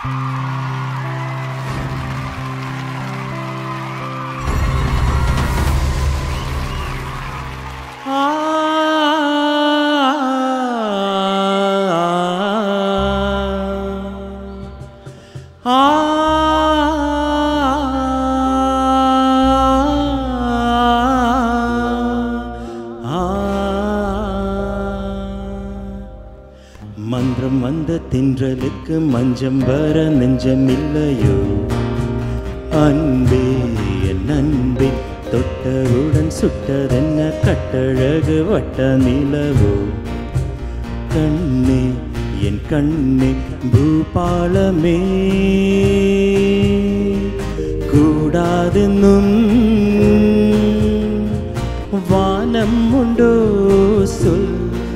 மன்றம் வந்த தின்றலுக்கு மஞ்சம் வர நெஞ்சம் இல்லையோ அன்பே என் அன்பே தொட்டவுடன் சுட்டதென்ன கட்டழகு வட்ட நிலவோ கண்ணே என் கண்ணே பூபாலமே கூடாதென்னும் வானம் உண்டோ சொல்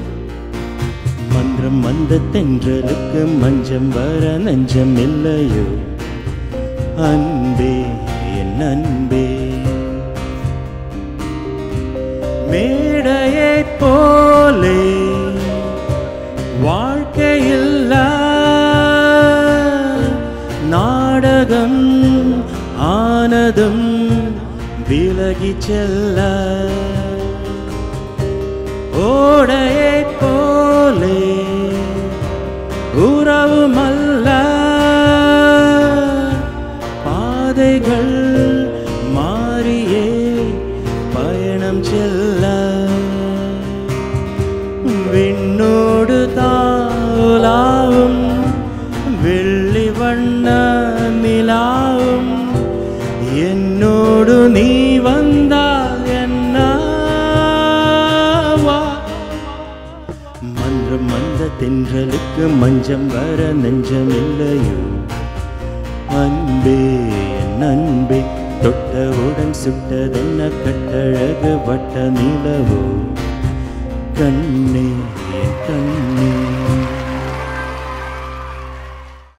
மன்றம் வந்த தென்றலுக்கு மஞ்சம் வர நஞ்சம் இல்லையோ அன்பே என் அன்பே மேடையை போலே வாழ்க்கையில் நாடகம் ஆனதும் விலகி செல்ல ஓடையை போலே உறவுமல்ல பாதைகள் மாறியே பயணம் செல்ல விண்ணோடு தாளாவும் வெள்ளி வண்ண நிலாவும் என்னோடு நீ வந்தால் என்ன மன்றம் வந்த தென்றலுக்கு மஞ்சம் வர நெஞ்சம் இல்லையோ அன்பே என் அன்பே தொட்டவுடன் சுட்டதென்ன கட்டழகு வட்ட நிலவோ கண்ணே